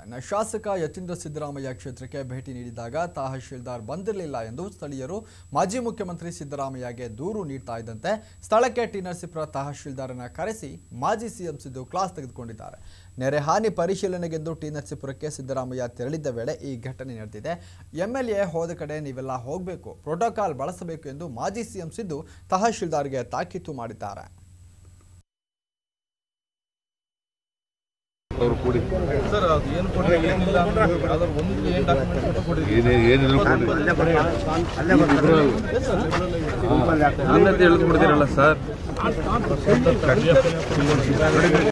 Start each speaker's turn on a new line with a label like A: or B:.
A: ಇನ್ನು ಶಾಸಕ ಯತೀಂದ್ರ ಸಿದ್ದರಾಮಯ್ಯ ಕ್ಷೇತ್ರಕ್ಕೆ ಭೇಟಿ ನೀಡಿದಾಗ ತಹಶೀಲ್ದಾರ್ ಬಂದಿರಲಿಲ್ಲ ಎಂದು ಸ್ಥಳೀಯರು ಮಾಜಿ ಮುಖ್ಯಮಂತ್ರಿ ಸಿದ್ದರಾಮಯ್ಯಗೆ ದೂರು ನೀಡ್ತಾ ಇದ್ದಂತೆ ಸ್ಥಳಕ್ಕೆ ಟಿ ನರಸೀಪುರ ತಹಶೀಲ್ದಾರನ ಕರೆಸಿ ಮಾಜಿ ಸಿಎಂ ಸಿದ್ದು ಕ್ಲಾಸ್ ತೆಗೆದುಕೊಂಡಿದ್ದಾರೆ ನೆರೆ ಹಾನಿ ಪರಿಶೀಲನೆಗೆಂದು ಟಿ ನರಸೀಪುರಕ್ಕೆ ಸಿದ್ದರಾಮಯ್ಯ ತೆರಳಿದ್ದ ವೇಳೆ ಈ ಘಟನೆ ನಡೆದಿದೆ ಎಂಎಲ್ಎ ಹೋದ ಕಡೆ ನೀವೆಲ್ಲ ಹೋಗಬೇಕು ಪ್ರೋಟೋಕಾಲ್ ಬಳಸಬೇಕು ಎಂದು ಮಾಜಿ ಸಿಎಂ ಸಿದ್ದು ತಹಶೀಲ್ದಾರ್ಗೆ ತಾಕೀತು ಮಾಡಿದ್ದಾರೆ
B: ಅವ್ರು ಕೊಡಿ
C: ಸರ್ ಅದು ಏನು ಕೊಡಿ ಏನಿಲ್ಲ ಅದ್ರ ಒಂದು ಏನು ಡಾಕ್ಯುಮೆಂಟ್ ಕೊಡಿ
B: ಏನೇ ಏನಿದ್ರು ಕೊಡಿ
C: ತಿಳಿದು ಬಿಡ್ತೀರಲ್ಲ ಸರ್